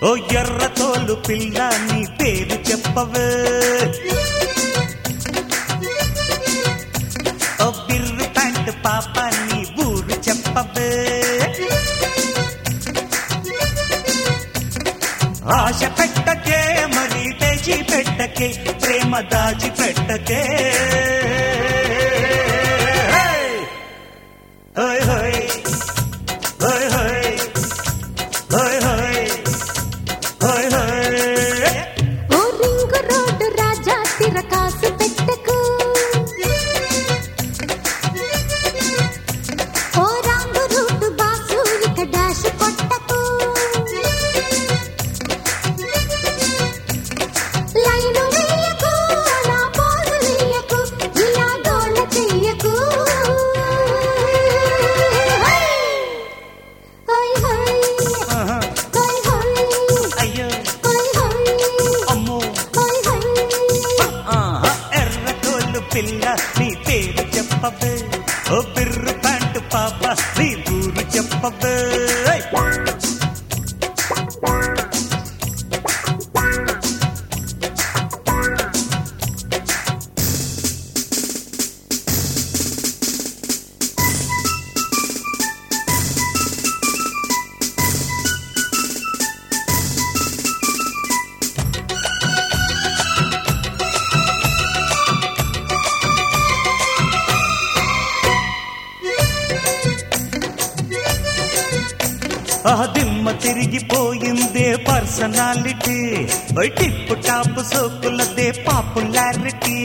ఓ ఎర్ర తోలు పిల్ల నీ పేరు చెప్పవే ఓ బిర్రు ప్యాంట్ పాప నీ ఊరు చెప్పవే ఆశ పెట్టకే మరి తెచి పెట్టకే ప్రేమ దాచి పెట్టకే హోయ్ హోయ్ హోయ్ హోయ్ హోయ్ హోయ్ హోయ్ హోయ్ ఓ రింగు రోడ్డు రాజా తిరకాసు పెట్టకు ఓ రాంగు రూటు బాసు ఇక డాష్ కొట్టకు లైను వేయకు నా పోజు వేయకు ఇలా గోళ్ళ చెయ్యకు హోయ్ హోయ్ ఆహా. హోయ్ హోయ్ అయ్యో హోయ్ హోయ్ అమ్మో హోయ్ హోయ్ ఆహా, ఎర్ర తోలు పిల్ల నీ పేరు చెప్పవే ఓ బిర్రు ప్యాంటు పాప నీ ఊరు చెప్పవే ఆ దిమ్మ తిరిగిపోయిందే పర్సనాలిటీ ఓయ్ టిప్పు టాప్ సోకులదే పాపులారిటీ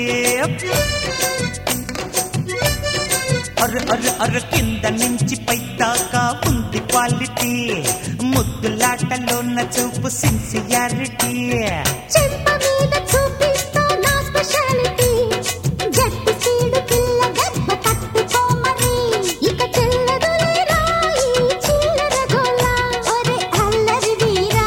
అర అర అర కింద నుంచి పైదాకా ఉంది క్వాలిటీ ముద్దులాటలోన చూపు సిన్సియారిటీ చెంప మీద చూపిస్తా నా స్పెషాలిటీ జట్టు సీడు పిల్ల దెబ్బ తట్టుకోమని ఇక చెల్లదు లేరా ఈ చిల్లర గోల ఒరే అల్లరి వీరా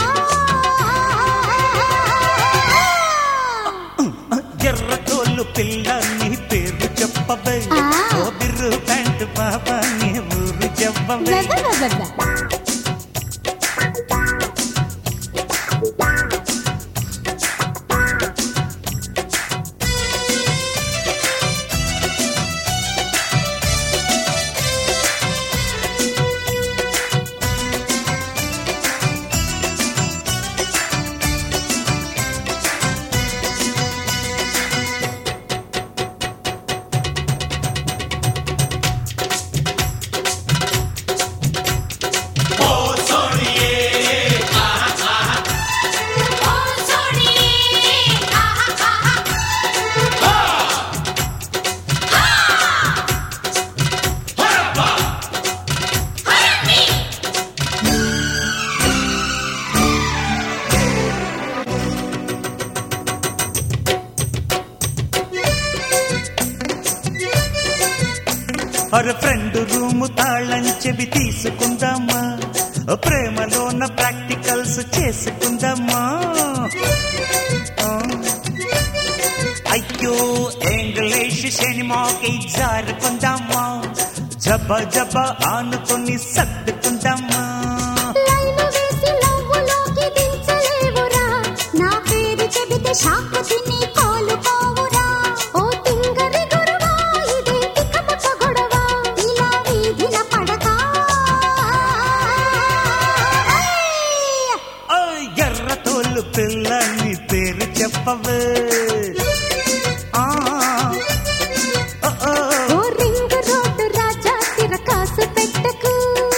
ఎర్ర తోలు పిల్ల నీ పేరు చెప్పవే ఆ. ఓ బిర్రు ప్యాంటు పాప నీ ఊరు చెప్పవే వెదవెదవ. అర ఫ్రెండ్ రూమ్ తాళం చెవి తీసుకుందామా ప్రేమలోన ప్రాక్టికల్స్ చేసుకుందామా ఆ. అయ్యో ఇంగ్లీష్ సినిమాకి జారుకుందామా జబ జబ ఆనుకొని సర్దుకుందామా లైను వేసి లవ్వులోకి దించలేవురా నా పేరు చెబితే షాకు తిని కోలుకోవురా ఓ తింగరి గురువా ఇదే తికమక గొడవ ఇలా వీధిన పడక ఓ ఎర్ర తోలు పిల్ల నీ పేరు చెప్పవే ఆ. ఓ, ఓ. ఓ రింగు రోడ్డు రాజా తిరకాసు పెట్టకు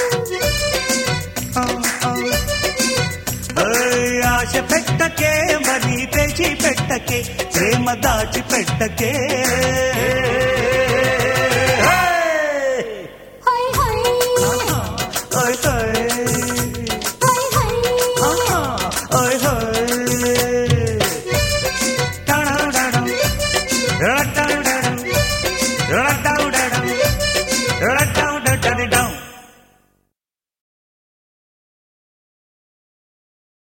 ఏయ్, ఆశ పెట్టకే మరి తెచి పెట్టకే ప్రేమ దాచి పెట్టకే